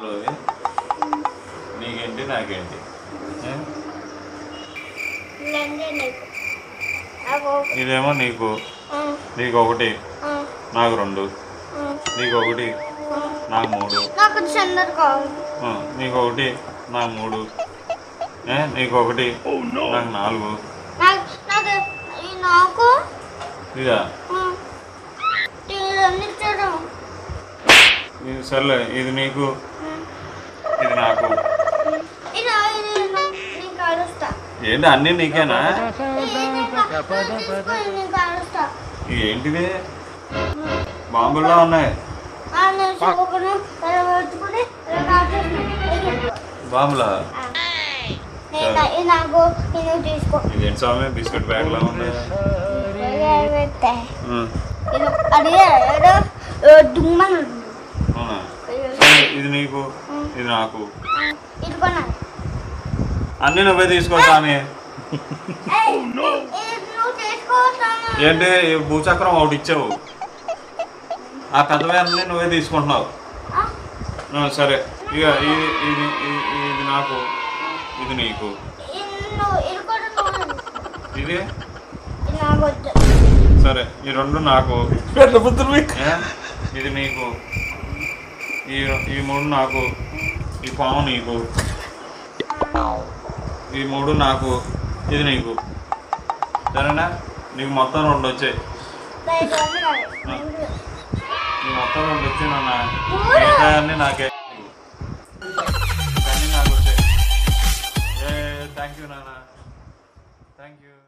లోవి. నీకేంటి నాకేంటి ఏ? ఇలాంటి నీకు నాకు ఇదేమో నీకు ఆ, నీకు ఒకటి ఆ, నాకు రెండు ఆ, నీకు ఒకటి ఆ. నాకు మూడు నాకు చందర్ కావాలి ఆ, నీకు ఒకటి నాకు మూడు ఏ నీకు ఒకటి నాకు నాలుగు నాకు నాకు ఈ నాకు ఇదా ఆ, ఇవన్నీ ఇచ్చాడు ఇది సర్లే ఇది నీకు ఇది నాకు ఇది ఇది నీకు అడుస్తా ఏంటి అన్నీ నీకేనా నీకు అడుస్తా ఇది ఏంటిది బాంబుల్లో ఉన్నాయి నేను చూపుకుని పెట్టుకుని బాంబులా నాకు నేను తీసుకో ఇదేంటి స్వామి బిస్కెట్ బ్యాగ్లా ఉంది ఉం. ఇది అది ఏదో దుమ్మను అవునా సరే ఇది నీకు ఇది నాకు ఇది కొన్నా అన్నీ నువ్వే తీసుకో స్వామి నువ్వు తీసుకోవచ్చాను ఏంటి ఈ భూచక్రం ఒకటి ఇచ్చావు ఆ కథవే అన్నీ నువ్వే తీసుకుంటున్నావు ఆ, సరే ఇక ఇది ఇది ఇది- ఇది నాకు ఇది నీకు నువ్వు ఇది కూడా నువ్వు ఇది ఇది నాకు వద్దు సరే ఈ రెండు నాకు పెద్ద బుద్ధులు ఏ? ఇది నీకు ఈ ఈ మూడు నాకు ఈ పాము నీకు ఈ మూడు నాకు ఇది నీకు సరేనా నీకు మొత్తం రెండు వచ్చాయి దయచేసి కాదు. నీకు మొత్తం రెండు వచ్చాయి నాన్న మిగతా అన్నీ నాకే అన్నీ నాకు వచ్చాయి ఏ థ్యాంక్ యూ నాన్న థ్యాంక్ యూ